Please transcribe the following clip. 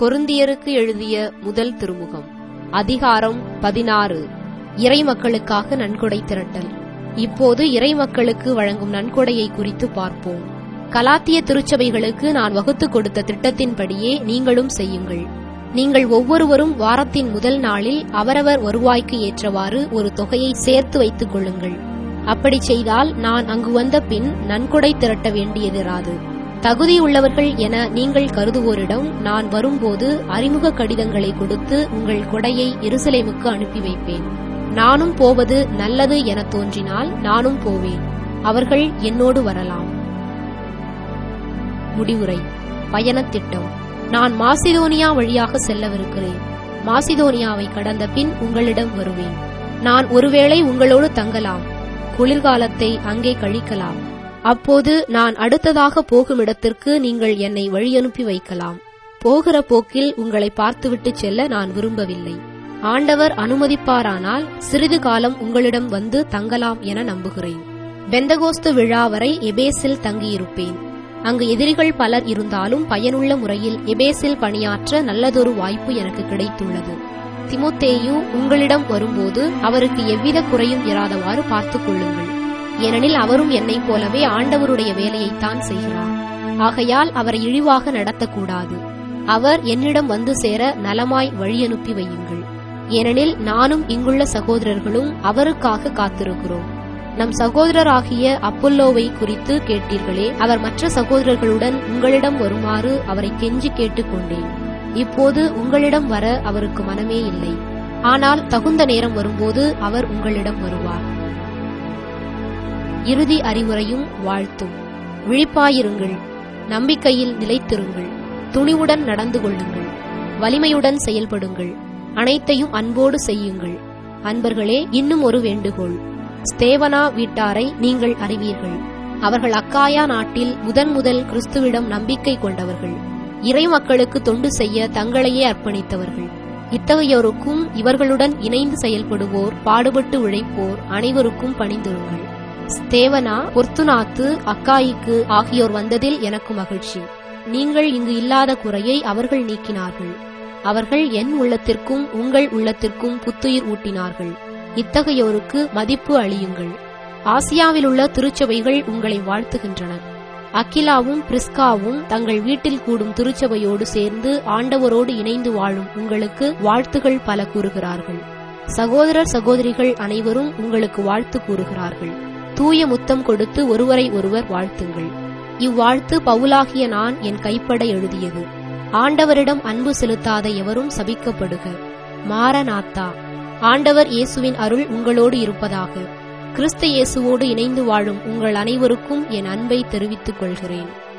கொருந்தியருக்கு எழுதிய முதல் திருமுகம் அதிகாரம் பதினாறு இறைமக்களுக்காக நன்கொடை திரட்டல் இப்போது இறைமக்களுக்கு வழங்கும் நன்கொடையை குறித்து பார்ப்போம் கலாத்திய திருச்சபைகளுக்கு நான் வகுத்துக் கொடுத்த திட்டத்தின்படியே நீங்களும் செய்யுங்கள் நீங்கள் ஒவ்வொருவரும் வாரத்தின் முதல் நாளில் அவரவர் வருவாய்க்கு ஏற்றவாறு ஒரு தொகையை சேர்த்து வைத்துக் கொள்ளுங்கள் அப்படி செய்தால் நான் அங்கு வந்த பின் நன்கொடை திரட்ட வேண்டியதிராது தகுதியுள்ளவர்கள் என நீங்கள் கருதுவோரிடம் நான் வரும்போது அறிமுக கடிதங்களை கொடுத்து உங்கள் கொடையை எருசலேமுக்கு அனுப்பி வைப்பேன் நானும் போவது நல்லது என தோன்றினால் நானும் போவேன் அவர்கள் என்னோடு வரலாம் முடிவுரை பயணத் திட்டம் நான் மாசிதோனியா வழியாக செல்லவிருக்கிறேன் மாசிதோனியாவை கடந்த பின் உங்களிடம் வருவேன் நான் ஒருவேளை உங்களோடு தங்கலாம் குளிர்காலத்தை அங்கே கழிக்கலாம் அப்போது நான் அடுத்ததாக போகும் இடத்திற்கு நீங்கள் என்னை வழியனுப்பி வைக்கலாம் போகிற போக்கில் உங்களை பார்த்துவிட்டு செல்ல நான் விரும்பவில்லை ஆண்டவர் அனுமதிப்பாரானால் சிறிது காலம் உங்களிடம் வந்து தங்கலாம் என நம்புகிறேன் பெந்தகோஸ்து விழா வரை எபேஸில் தங்கியிருப்பேன் அங்கு எதிரிகள் பலர் இருந்தாலும் பயனுள்ள முறையில் எபேஸில் பணியாற்ற நல்லதொரு வாய்ப்பு எனக்கு கிடைத்துள்ளது திமுத்தேயு உங்களிடம் வரும்போது அவருக்கு எவ்வித குறையும் இராதவாறு பார்த்துக் கொள்ளுங்கள் ஏனெனில் அவரும் என்னைப் போலவே ஆண்டவருடைய வேலையைத்தான் செய்கிறார் ஆகையால் அவரை இழிவாக நடத்தக்கூடாது அவர் என்னிடம் வந்து சேர நலமாய் வழியனுப்பி வையுங்கள் ஏனெனில் நானும் இங்குள்ள சகோதரர்களும் அவருக்காக காத்திருக்கிறோம் நம் சகோதரராகிய அப்பல்லோவை குறித்து கேட்டீர்களே அவர் மற்ற சகோதரர்களுடன் உங்களிடம் வருமாறு அவரை கெஞ்சி கேட்டுக்கொண்டேன் இப்போது உங்களிடம் வர அவருக்கு மனமே இல்லை ஆனால் தகுந்த நேரம் வரும்போது அவர் உங்களிடம் வருவார் இறுதி அறிவுரையும் வாழ்த்தும் விழிப்பாயிருங்கள் நம்பிக்கையில் நிலைத்திருங்கள் துணிவுடன் நடந்து கொள்ளுங்கள் வலிமையுடன் செயல்படுங்கள் அனைத்தையும் அன்போடு செய்யுங்கள் அன்பர்களே இன்னும் ஒரு வேண்டுகோள் ஸ்தேவனா வீட்டாரை நீங்கள் அறிவீர்கள் அவர்கள் அக்காயா நாட்டில் முதன் முதல் கிறிஸ்துவிடம் நம்பிக்கை கொண்டவர்கள் இறை மக்களுக்கு தொண்டு செய்ய தங்களையே அர்ப்பணித்தவர்கள் இத்தகையோருக்கும் இவர்களுடன் இணைந்து செயல்படுவோர் பாடுபட்டு உழைப்போர் அனைவருக்கும் பணிந்திருங்கள் ஸ்தேவனா பொர்த்துநாத்து அக்காயிக்கு ஆகியோர் வந்ததில் எனக்கு மகிழ்ச்சி நீங்கள் இங்கு இல்லாத குறையை அவர்கள் நீக்கினார்கள் அவர்கள் என் உள்ளத்திற்கும் உங்கள் உள்ளத்திற்கும் புத்துயிர் ஊட்டினார்கள் இத்தகையோருக்கு மதிப்பு அளியுங்கள் ஆசியாவிலுள்ள திருச்சபைகள் உங்களை வாழ்த்துகின்றன அகிலாவும் பிரிஸ்காவும் தங்கள் வீட்டில் கூடும் திருச்சபையோடு சேர்ந்து ஆண்டவரோடு இணைந்து வாழும் உங்களுக்கு வாழ்த்துகள் பல கூறுகிறார்கள் சகோதரர் சகோதரிகள் அனைவரும் உங்களுக்கு வாழ்த்து கூறுகிறார்கள் தூய முத்தம் கொடுத்து ஒருவரை ஒருவர் வாழ்த்துங்கள் இவ்வாழ்த்து பவுலாகிய நான் என் கைப்பட எழுதியது ஆண்டவரிடம் அன்பு செலுத்தாத எவரும் சபிக்கப்படுக மாரநாத்தா ஆண்டவர் இயேசுவின் அருள் உங்களோடு இருப்பதாக கிறிஸ்து இயேசுவோடு இணைந்து வாழும் உங்கள் அனைவருக்கும் என் அன்பை தெரிவித்துக் கொள்கிறேன்